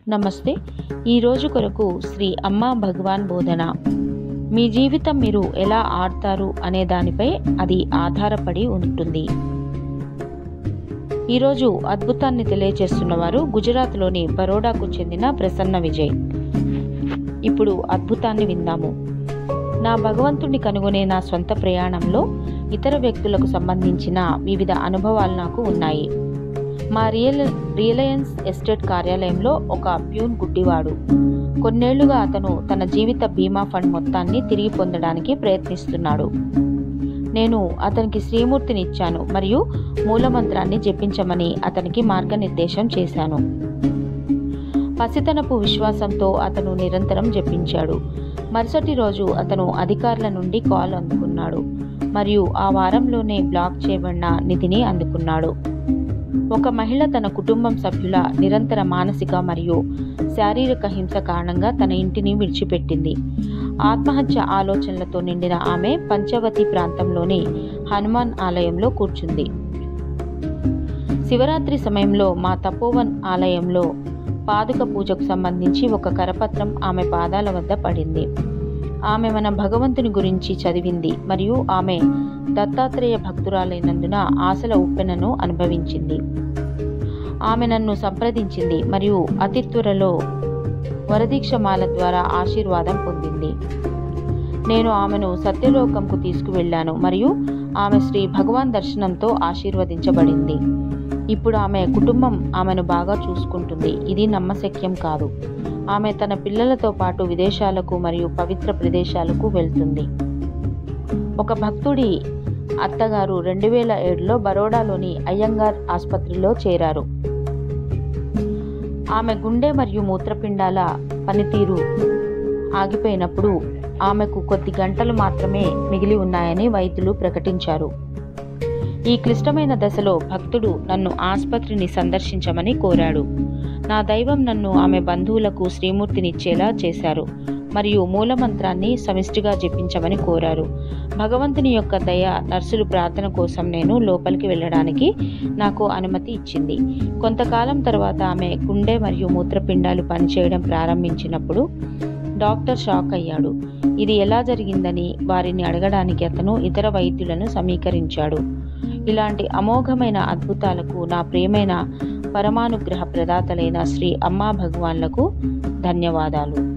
నమస్తే ఈరోజు కొరకు శ్రీ అమ్మా భగవాన్ బోధన మీ జీవితం మీరు ఎలా ఆడతారు అనే దానిపై అది ఆధారపడి ఉంటుంది ఈరోజు అద్భుతాన్ని తెలియజేస్తున్న వారు గుజరాత్లోని బరోడాకు చెందిన ప్రసన్న విజయ్ ఇప్పుడు అద్భుతాన్ని విందాము నా భగవంతుడిని కనుగొనే నా సొంత ప్రయాణంలో ఇతర వ్యక్తులకు సంబంధించిన వివిధ అనుభవాలు నాకు ఉన్నాయి మా రియల్ రిలయన్స్ ఎస్టేట్ కార్యాలయంలో ఒక ప్యూన్ గుడ్డివాడు కొన్నేళ్లుగా అతను తన జీవిత బీమా ఫండ్ మొత్తాన్ని తిరిగి పొందడానికి ప్రయత్నిస్తున్నాడు నేను అతనికి శ్రీమూర్తిని ఇచ్చాను మరియు మూలమంత్రాన్ని జపించమని అతనికి మార్గనిర్దేశం చేశాను పసితనపు విశ్వాసంతో అతను నిరంతరం జపించాడు మరుసటి రోజు అతను అధికారుల నుండి కాల్ అందుకున్నాడు మరియు ఆ వారంలోనే బ్లాక్ చేయబడిన నిధిని అందుకున్నాడు ఒక మహిళ తన కుటుంబం సభ్యుల నిరంతర మానసిక మరియు శారీరక హింస కారణంగా తన ఇంటిని విడిచిపెట్టింది ఆత్మహత్య ఆలోచనలతో నిండిన ఆమె పంచవతి ప్రాంతంలోని హనుమాన్ ఆలయంలో కూర్చుంది శివరాత్రి సమయంలో మా తపోవన్ ఆలయంలో పాదుక పూజకు సంబంధించి ఒక కరపత్రం ఆమె పాదాల వద్ద పడింది ఆమె మన భగవంతుని గురించి చదివింది మరియు ఆమె దత్తాత్రేయ భక్తురాలైనందున ఆశల ఉప్పెనను అనుభవించింది ఆమె నన్ను సంప్రదించింది మరియు అతి త్వరలో వరదీక్షమాల ద్వారా ఆశీర్వాదం పొందింది నేను ఆమెను సత్యలోకంకు తీసుకువెళ్ళాను మరియు ఆమె శ్రీ భగవాన్ దర్శనంతో ఆశీర్వదించబడింది ఇప్పుడు ఆమె కుటుంబం ఆమెను బాగా చూసుకుంటుంది ఇది నమ్మశక్యం కాదు ఆమె తన పిల్లలతో పాటు విదేశాలకు మరియు పవిత్ర ప్రదేశాలకు వెళ్తుంది ఒక భక్తుడి అత్తగారు రెండు వేల ఏడులో బరోడాలోని అయ్యంగార్ ఆసుపత్రిలో చేరారు ఆమె గుండె మరియు మూత్రపిండాల పనితీరు ఆగిపోయినప్పుడు ఆమెకు కొద్ది గంటలు మాత్రమే మిగిలి ఉన్నాయని వైద్యులు ప్రకటించారు ఈ క్లిష్టమైన దశలో భక్తుడు నన్ను ఆసుపత్రిని సందర్శించమని కోరాడు నా దైవం నన్ను ఆమె బంధువులకు శ్రీమూర్తినిచ్చేలా చేశారు మరియు మూలమంత్రాన్ని సమిష్టిగా జపించమని కోరారు భగవంతుని యొక్క దయ నర్సులు ప్రార్థన కోసం నేను లోపలికి వెళ్ళడానికి నాకు అనుమతి ఇచ్చింది కొంతకాలం తర్వాత ఆమె గుండె మరియు మూత్రపిండాలు పనిచేయడం ప్రారంభించినప్పుడు డాక్టర్ షాక్ అయ్యాడు ఇది ఎలా జరిగిందని వారిని అడగడానికి అతను ఇతర వైద్యులను సమీకరించాడు ఇలాంటి అమోఘమైన అద్భుతాలకు నా ప్రియమైన పరమానుగ్రహ ప్రదాతలైన శ్రీ అమ్మా భగవాన్లకు ధన్యవాదాలు